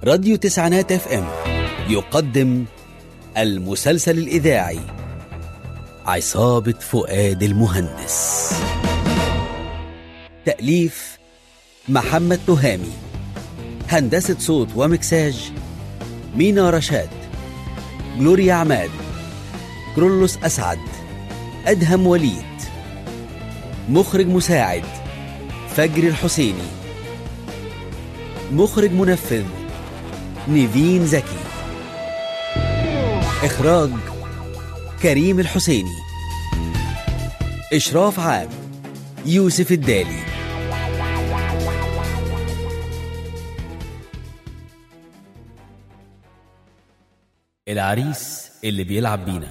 راديو تسعينات اف ام يقدم المسلسل الإذاعي عصابة فؤاد المهندس تأليف محمد تهامي هندسة صوت ومكساج مينا رشاد جلوريا عماد كرولوس أسعد أدهم وليد مخرج مساعد فجر الحسيني مخرج منفذ نيفين زكي إخراج كريم الحسيني إشراف عام يوسف الدالي العريس اللي بيلعب بينا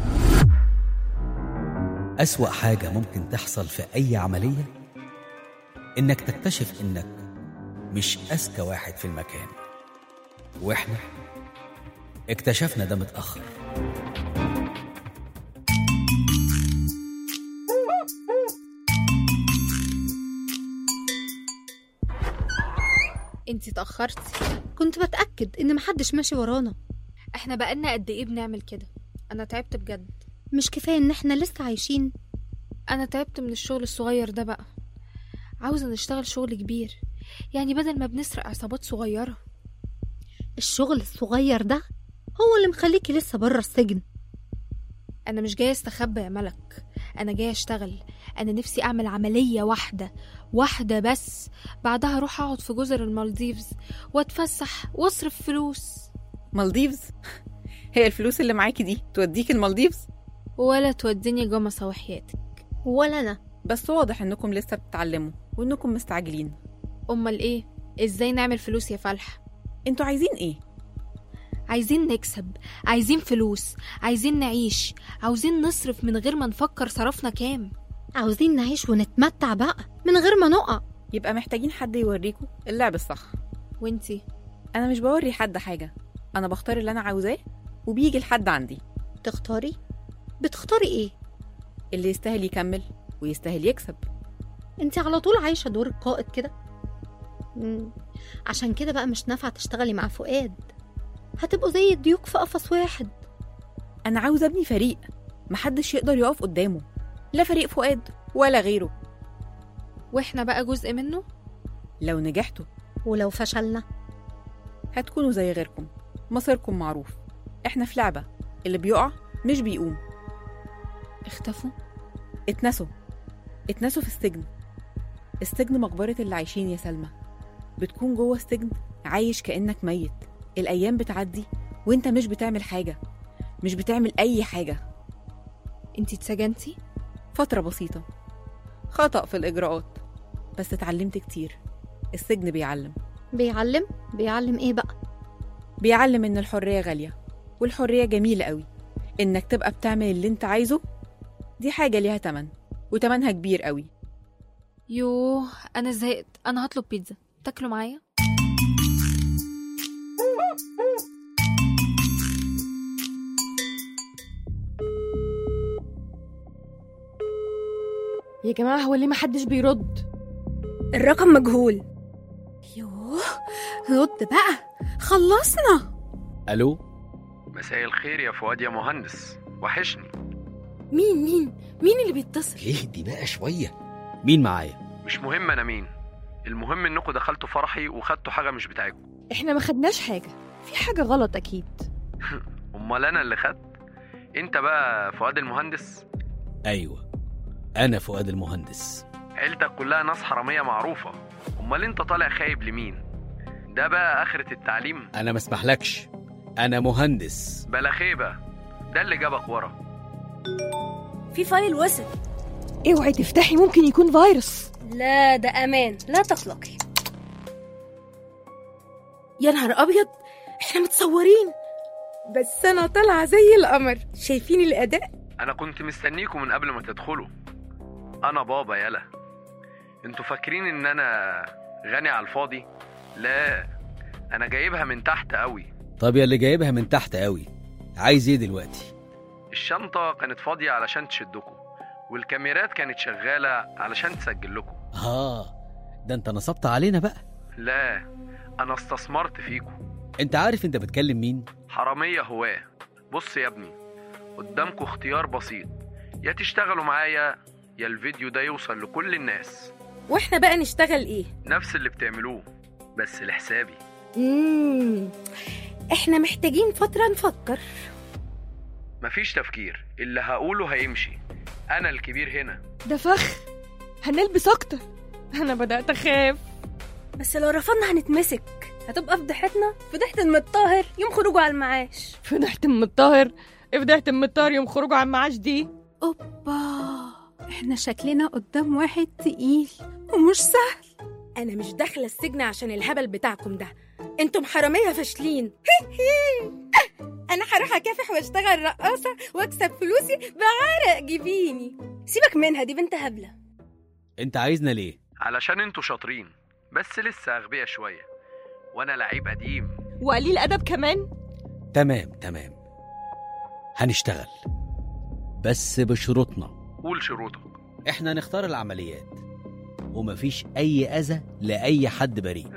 أسوأ حاجة ممكن تحصل في أي عملية إنك تكتشف إنك مش أذكى واحد في المكان وإحنا اكتشفنا ده متأخر انتي اتأخرتي كنت بتأكد إن محدش ماشي ورانا احنا بقالنا قد ايه بنعمل كده انا تعبت بجد مش كفاية إن إحنا لسه عايشين انا تعبت من الشغل الصغير ده بقى عاوزة نشتغل شغل كبير يعني بدل ما بنسرق عصابات صغيرة الشغل الصغير ده هو اللي مخليكي لسه بره السجن انا مش جاية استخبى يا ملك انا جاية اشتغل انا نفسي اعمل عملية واحدة واحدة بس بعدها اروح اقعد في جزر المالديفز واتفسح واصرف فلوس مالديفز هي الفلوس اللي معاكي دي توديك المالديفز ولا توديني جمصة وحياتك ولا أنا بس واضح انكم لسه بتتعلموا وانكم مستعجلين امال ايه ازاي نعمل فلوس يا فلح انتوا عايزين ايه عايزين نكسب عايزين فلوس عايزين نعيش عاوزين نصرف من غير ما نفكر صرفنا كام عاوزين نعيش ونتمتع بقى من غير ما نقع يبقى محتاجين حد يوريكم اللعب الصح وانتي انا مش بوري حد حاجه انا بختار اللي انا عاوزاه وبيجي لحد عندي تختاري بتختاري إيه اللي يستاهل يكمل ويستاهل يكسب انت على طول عايشة دور القائد كده مم. عشان كده بقى مش نافعة تشتغلي مع فؤاد هتبقوا زي الديوك في قفص واحد انا عاوزه ابني فريق محدش يقدر يقف قدامه لا فريق فؤاد ولا غيره واحنا بقى جزء منه لو نجحتوا ولو فشلنا هتكونوا زي غيركم مصيركم معروف احنا في لعبه اللي بيقع مش بيقوم اختفوا اتنسوا اتنسوا في السجن السجن مقبرة اللي عايشين يا سلمى بتكون جوه السجن عايش كأنك ميت الأيام بتعدي وانت مش بتعمل حاجة مش بتعمل أي حاجة انتي اتسجنتي فترة بسيطة خطأ في الإجراءات بس اتعلمت كتير السجن بيعلم بيعلم بيعلم ايه بقى بيعلم إن الحرية غالية والحرية جميلة قوي إنك تبقى بتعمل اللي انت عايزه دي حاجة ليها تمن وتمنها كبير قوي يوه انا زهقت انا هطلب بيتزا تاكلوا معايا يا جماعة هو ليه محدش بيرد؟ الرقم مجهول يوه رد بقى خلصنا ألو مساء الخير يا فؤاد يا مهندس وحشني مين مين مين اللي بيتصل اهدي بقى شوية مين معايا مش مهم انا مين المهم انكم دخلتوا فرحي وخدتوا حاجه مش بتاعتكم احنا ما خدناش حاجة في حاجة غلط أكيد امال انا اللي خدت انت بقى فؤاد المهندس أيوة أنا فؤاد المهندس عيلتك كلها ناس حراميه معروفه امال انت طالع خايب لمين ده بقى اخره التعليم أنا ما اسمحلكش أنا مهندس بلا خيبه ده اللي جابك ورا في فايل وصل اوعي تفتحي ممكن يكون فيروس لا ده امان لا تقلقي يا نهار ابيض احنا متصورين بس انا طالعه زي القمر شايفين الاداء انا كنت مستنيكم من قبل ما تدخلوا انا بابا يلا انتوا فاكرين ان انا غني على الفاضي لا انا جايبها من تحت قوي طب يا اللي جايبها من تحت قوي عايز ايه دلوقتي الشنطه كانت فاضيه علشان تشدكم والكاميرات كانت شغاله علشان تسجل لكم اه ده انت نصبت علينا بقى لا انا استثمرت فيكم انت عارف انت بتكلم مين حرامية هواه بص يا ابني قدامكوا اختيار بسيط يا تشتغلوا معايا يا الفيديو ده يوصل لكل الناس واحنا بقى نشتغل ايه نفس اللي بتعملوه بس لحسابي مم. احنا محتاجين فترة نفكر مفيش تفكير اللي هقوله هيمشي انا الكبير هنا ده فخ هنلبس اكتر انا بدأت اخاف بس لو رفضنا هنتمسك هتبقى فضيحتنا فضيحة المتطهر يوم خروجه على المعاش فضحت ام الطاهر فضحت ام الطاهر يوم خروجه على المعاش دي اوبا احنا شكلنا قدام واحد تقيل ومش سهل انا مش داخلة السجن عشان الهبل بتاعكم ده انتم حرامية فاشلين انا هروح اكافح واشتغل رقاصة واكسب فلوسي بعرق جبيني سيبك منها دي بنت هبلة انت عايزنا ليه علشان انتوا شاطرين بس لسه اغبياء شوية وانا لعيب قديم وقليل ادب كمان تمام تمام هنشتغل بس بشروطنا قول شروطك احنا نختار العمليات ومفيش اي اذى لاي حد بريء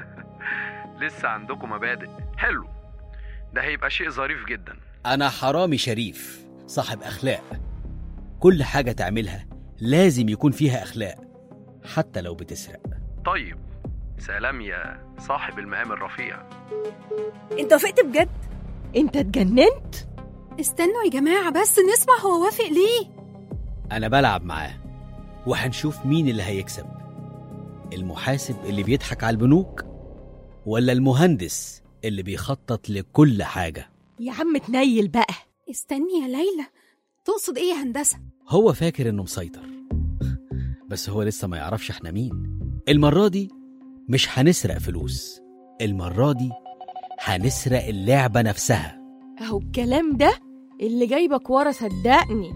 لسه عندكم مبادئ حلو ده هيبقى شيء ظريف جدا انا حرامي شريف صاحب اخلاق كل حاجه تعملها لازم يكون فيها اخلاق حتى لو بتسرق طيب سلام يا صاحب المقام الرفيع انت وافقت بجد انت اتجننت استنوا يا جماعة بس نسمع هو وافق ليه انا بلعب معاه وهنشوف مين اللي هيكسب المحاسب اللي بيضحك على البنوك ولا المهندس اللي بيخطط لكل حاجه يا عم تنيل بقى استني يا ليلى تقصد ايه يا هندسة هو فاكر انه مسيطر بس هو لسه ما يعرفش احنا مين المرة دي مش هنسرق فلوس المرة دي هنسرق اللعبة نفسها اهو الكلام ده اللي جايبك ورا صدقني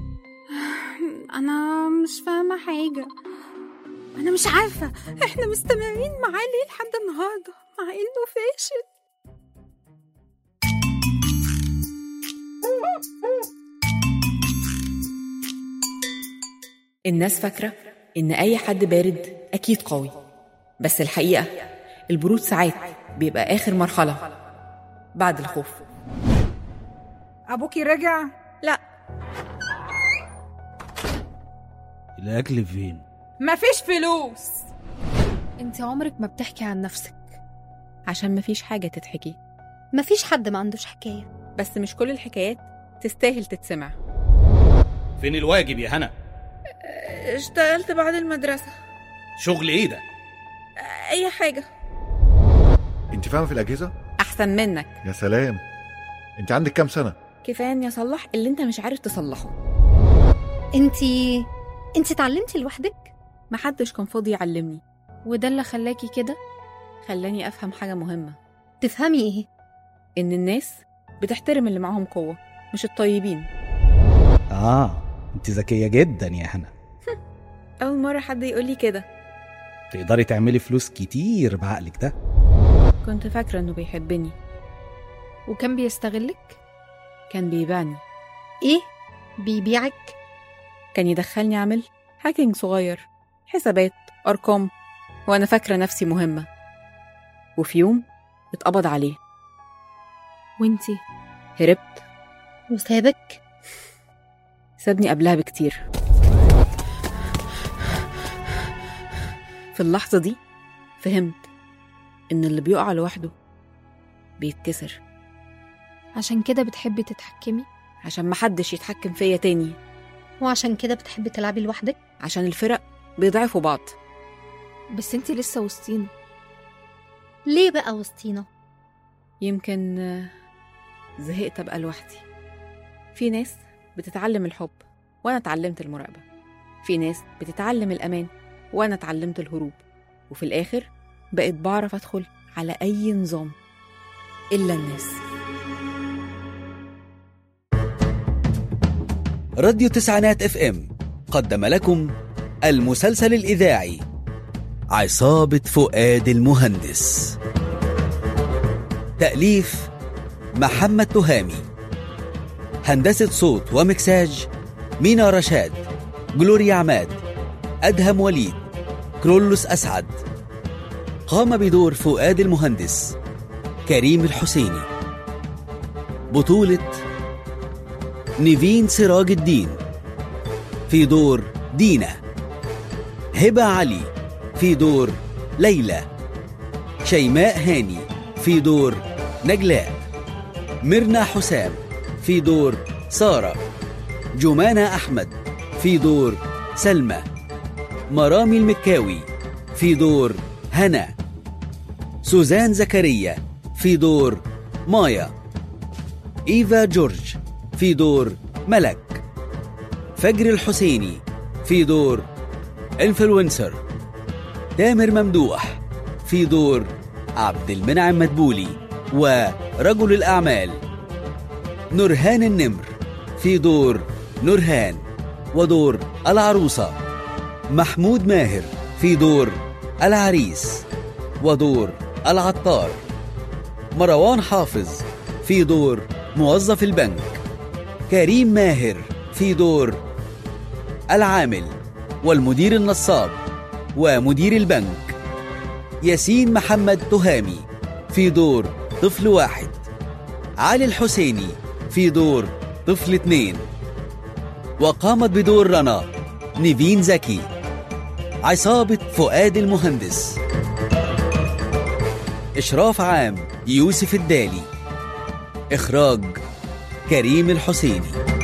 انا مش فاهمة حاجة انا مش عارفة احنا مستمرين معاه ليه لحد النهاردة مع انه فاشل الناس فاكرة إن أي حد بارد أكيد قوي بس الحقيقة البرود ساعات بيبقى آخر مرحلة بعد الخوف أبوكي رجع؟ لا الأكل فين؟ مفيش فلوس انت عمرك ما بتحكي عن نفسك عشان مفيش حاجة تتحكي مفيش حد ما عندوش حكاية بس مش كل الحكايات تستاهل تتسمع فين الواجب يا هنا اشتغلت بعد المدرسة شغل ايه ده أي حاجة انت فاهمه في الاجهزه أحسن منك يا سلام انت عندك كام سنه كفاية إني أصلح اللي أنت مش عارف تصلحه انتي انتي اتعلمتي لوحدك محدش كان فاضي يعلمني وده اللي خلاكي كده خلاني أفهم حاجة مهمة تفهمي ايه إن الناس بتحترم اللي معاهم قوة مش الطيبين اه انت ذكيه جدا يا هنا أول مرة حد يقولي كده تقدري تعملي فلوس كتير بعقلك ده كنت فاكرة إنه بيحبني وكان بيستغلك كان بيبيعني ايه بيبيعك كان يدخلني أعمل هاكينج صغير حسابات أرقام وأنا فاكرة نفسي مهمة وفي يوم اتقبض عليه وانتي هربت وسابك سابني قبلها بكتير في اللحظة دي فهمت إن اللي بيقع لوحده بيتكسر عشان كده بتحبي تتحكمي عشان محدش يتحكم فيا تاني وعشان كده بتحبي تلعبي لوحدك عشان الفرق بيضعفوا بعض بس انتي لسه وسطينا ليه بقى وسطينا يمكن آه، زهقت أبقى لوحدي في ناس بتتعلم الحب وأنا اتعلمت المراقبة في ناس بتتعلم الأمان وأنا اتعلمت الهروب وفي الآخر بقيت بعرف أدخل على أي نظام إلا الناس راديو تسعينات اف ام قدم لكم المسلسل الإذاعي عصابة فؤاد المهندس تأليف محمد تهامي هندسة صوت ومكساج مينا رشاد جلوريا عماد أدهم وليد كرولوس أسعد قام بدور فؤاد المهندس كريم الحسيني بطولة نيفين سراج الدين في دور دينا هبة علي في دور ليلى شيماء هاني في دور نجلاء ميرنا حسام في دور سارة جمانة أحمد في دور سلمى مرامي المكاوي في دور هنا سوزان زكريا في دور مايا إيفا جورج في دور ملك فجر الحسيني في دور انفلونسر تامر ممدوح في دور عبد المنعم مدبولي ورجل الأعمال نورهان النمر في دور نورهان ودور العروسة محمود ماهر في دور العريس ودور العطار مروان حافظ في دور موظف البنك كريم ماهر في دور العامل والمدير النصاب ومدير البنك ياسين محمد تهامي في دور طفل واحد علي الحسيني في دور طفل اتنين وقامت بدور رنا نيفين زكي عصابة فؤاد المهندس إشراف عام يوسف الدالي إخراج كريم الحسيني